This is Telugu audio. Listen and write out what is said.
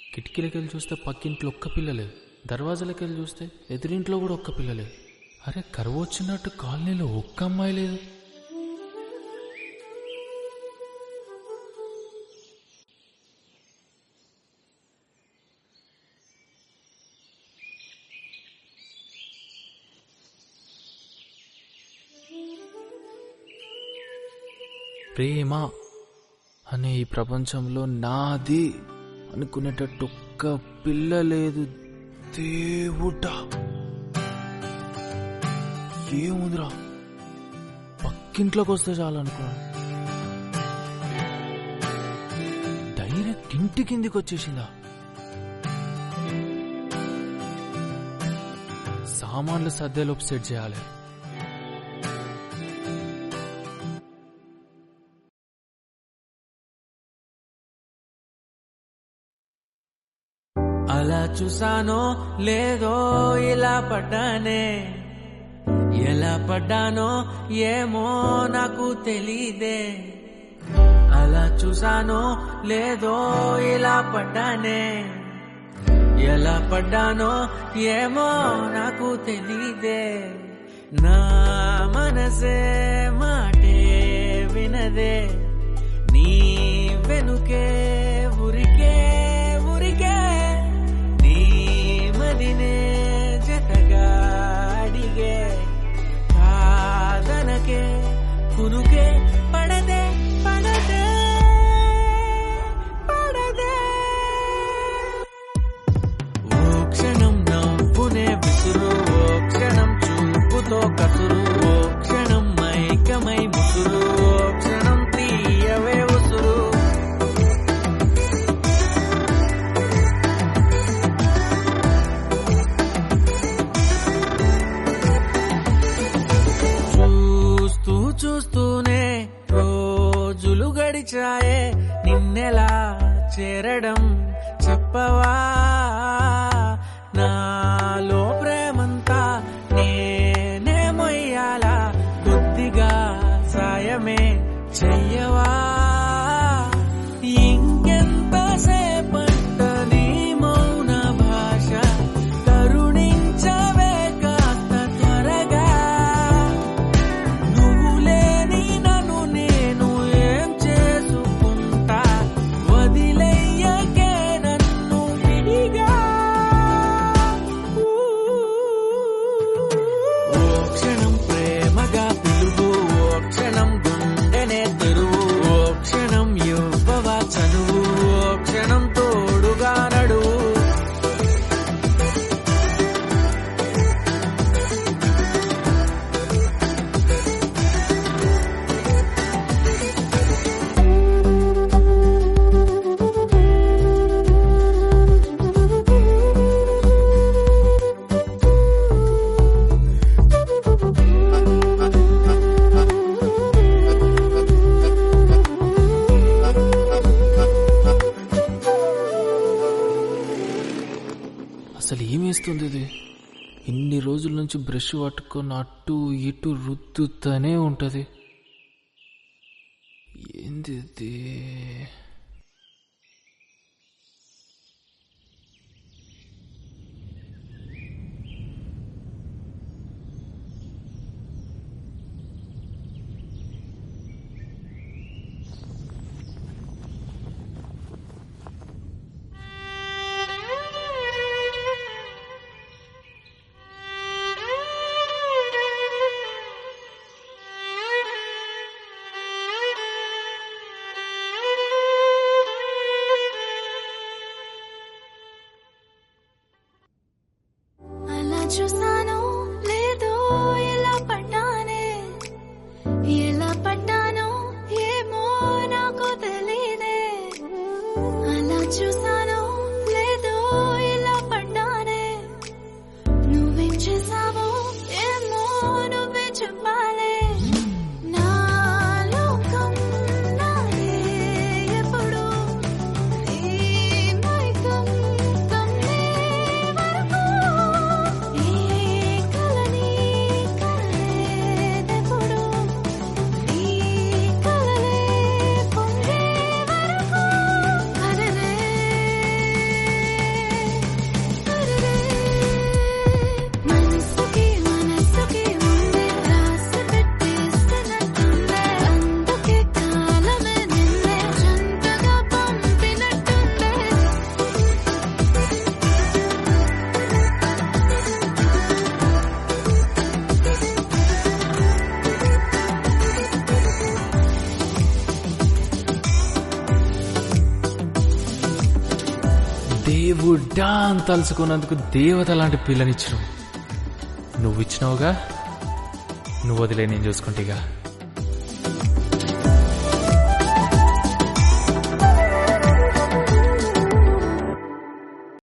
కిటికీలకి వెళ్ళి చూస్తే పక్కింట్లో ఒక్క పిల్ల లేదు దర్వాజాలకి వెళ్ళి చూస్తే ఎదురింట్లో కూడా ఒక్క పిల్ల లేదు అరే కరువు వచ్చినట్టు కాలనీలో ఒక్క అమ్మాయి లేదు ప్రేమ అనే ఈ ప్రపంచంలో నాది అనుకునేటట్టు ఒక్క పిల్ల లేదు దేవుడా ఏముందిరా పక్కింట్లోకి వస్తే చాలు అనుకున్నా డైరెక్ట్ ఇంటి కిందికి వచ్చేసిందా సామాన్లు సర్దేలోపు సెట్ చేయాలి అలా చూసానో లేదో ఇలా పడ్డానే ఎలా పడ్డానో ఏమో నాకు తెలీదే అలా చూసానో లేదో ఇలా పడ్డానే ఎలా పడ్డానో ఏమో నాకు తెలీదే నా మనసే మాటే వినదే నీ వెనుకే ఉరికే ఉరికే నీ మదినే జతగా అడిగే కాదనకే కునుకే పడదే పడదే పడదే ఓ క్షణం నవ్వునే విసురు ఓ క్షణం చూపుతో కసురు ఓ క్షణం మైకమై ముసురు ఓ క్షణం తీయవే ఉసురు చూస్తూ చూస్తూనే రోజులు గడిచాయే నిన్నెలా చేరడం చెప్పవా నాలో ప్రేమంతా నేనే మొయ్యాలా కొద్దిగా సాయమే చెయ్యవా ఇంకెంతసేపంట నీ మౌన భాష కరుణించవే కాస్త త్వరగా నువ్వు లేని నన్ను నేను ఏం చేసుకుంటా వదిలేయకే నన్ను విడిగా ఓ క్షణం ప్రేమగా పిలువు ఓ క్షణం గుండెనే తెరువు ఓ క్షణం యువవ చనువు ఓ క్షణం తోడుగా నడువు అసలు ఏమేస్తుంది ఇది ఇన్ని రోజుల నుంచి బ్రష్ పట్టుకొని అటు ఇటు రుద్దుతూనే ఉంటది ఏంది ఇది? Thank you. బిడ్డ అని తలుచుకున్నందుకు దేవత లాంటి పిల్లనిచ్చినావు నువ్వు ఇచ్చినావుగా నువ్వు వదిలే నేను చూసుకుంటేగా